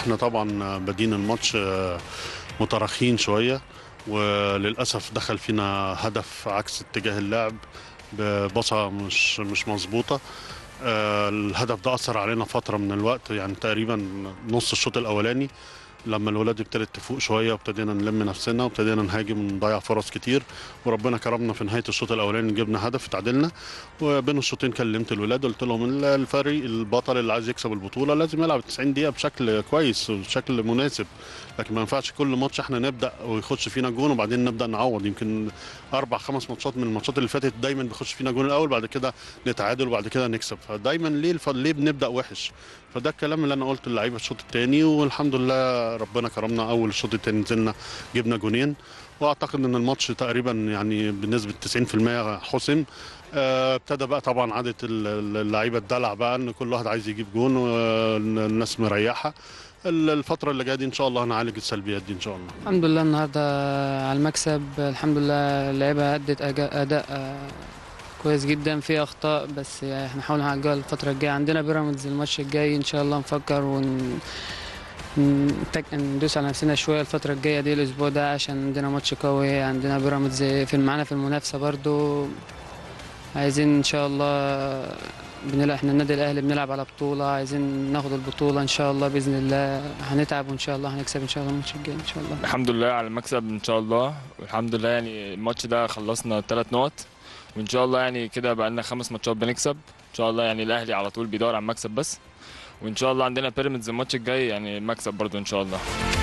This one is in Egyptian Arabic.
احنا طبعا بادين الماتش آه، متراخين شويه وللاسف دخل فينا هدف عكس اتجاه اللعب ببصه مش مش مظبوطه آه، الهدف ده اثر علينا فتره من الوقت يعني تقريبا نص الشوط الاولاني لما الولاد ابتدت تفوق شويه وابتدينا نلم نفسنا وابتدينا نهاجم ونضيع فرص كتير وربنا كرمنا في نهايه الشوط الاولاني جبنا هدف اتعادلنا وبين الشوطين كلمت الولاد قلت لهم ال- الفريق البطل اللي عايز يكسب البطوله لازم يلعب 90 دقيقه بشكل كويس وبشكل مناسب لكن ما ينفعش كل ماتش احنا نبدا ويخش فينا جون وبعدين نبدا نعوض يمكن اربع خمس ماتشات من الماتشات اللي فاتت دايما بيخش فينا جون الاول بعد كده نتعادل وبعد كده نكسب فدايما ليه الف... ليه بنبدا وحش فده الكلام اللي انا قلته للعيبه الشوط الثاني والحمد لله ربنا كرمنا اول الشوط الثاني نزلنا جبنا جونين واعتقد ان الماتش تقريبا يعني بنسبه 90% حسم آه، ابتدى بقى طبعا عاده ال- ال- اللعيبه الدلع بقى ان كل واحد عايز يجيب جون والناس مريحه ال- الفتره اللي جايه دي ان شاء الله هنعالج السلبيات دي ان شاء الله الحمد لله النهارده على المكسب الحمد لله اللعيبه ادت أجا- اداء آه، كويس جدا في اخطاء بس احنا نحاول نعالجها الفتره الجايه عندنا بيراميدز الماتش الجاي ان شاء الله نفكر ون نتك- ندوس على نفسنا شويه الفتره الجايه دي الاسبوع ده عشان عندنا ماتش قوي عندنا بيراميدز في معانا في المنافسه برضو عايزين ان شاء الله بنلعب احنا النادي الاهلي بنلعب على بطوله عايزين ناخد البطوله ان شاء الله باذن الله هنتعب وان شاء الله هنكسب ان شاء الله الماتش الجاي ان شاء الله الحمد لله على المكسب ان شاء الله والحمد لله يعني الماتش ده خلصنا ثلاث نقط وان شاء الله يعني كده بقى لنا خمس ماتشات بنكسب ان شاء الله يعني الاهلي على طول بيدور على المكسب بس وان شاء الله عندنا بيراميدز الماتش الجاي يعني مكسب برضو ان شاء الله